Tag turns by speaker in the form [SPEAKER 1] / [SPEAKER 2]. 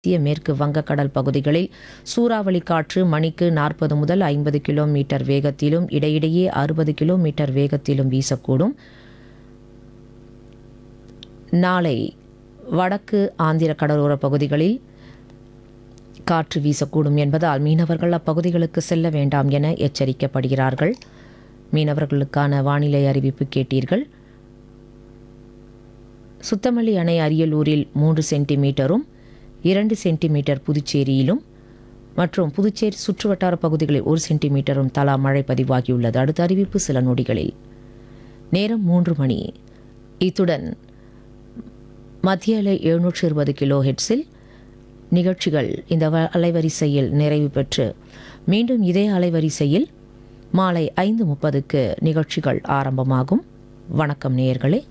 [SPEAKER 1] மத்திய மேற்கு வங்கக்கடல் பகுதிகளில் சூறாவளி காற்று மணிக்கு நாற்பது முதல் ஐம்பது கிலோமீட்டர் வேகத்திலும் இடையிடையே அறுபது கிலோமீட்டர் வேகத்திலும் வீசக்கூடும் நாளை வடக்கு ஆந்திர கடலோர பகுதிகளில் காற்று வீசக்கூடும் என்பதால் மீனவர்கள் அப்பகுதிகளுக்கு செல்ல வேண்டாம் என எச்சரிக்கப்படுகிறார்கள் மீனவர்களுக்கான வானிலை அறிவிப்பு கேட்டீர்கள் சுத்தமல்லி அணை அரியலூரில் மூன்று சென்டிமீட்டரும் இரண்டு சென்டிமீட்டர் புதுச்சேரியிலும் மற்றும் புதுச்சேரி சுற்றுவட்டார பகுதிகளில் ஒரு சென்டிமீட்டரும் தலா மழை பதிவாகியுள்ளது அடுத்த அறிவிப்பு சில நொடிகளில் நேரம் மூன்று மணி இத்துடன் மத்திய அலை எழுநூற்று இருபது கிலோ ஹெட்ஸில் நிகழ்ச்சிகள் இந்த வ- அலைவரிசையில் நிறைவு பெற்று மீண்டும் இதே அலைவரிசையில் மாலை ஐந்து முப்பதுக்கு நிகழ்ச்சிகள் ஆரம்பமாகும் வணக்கம் நேயர்களே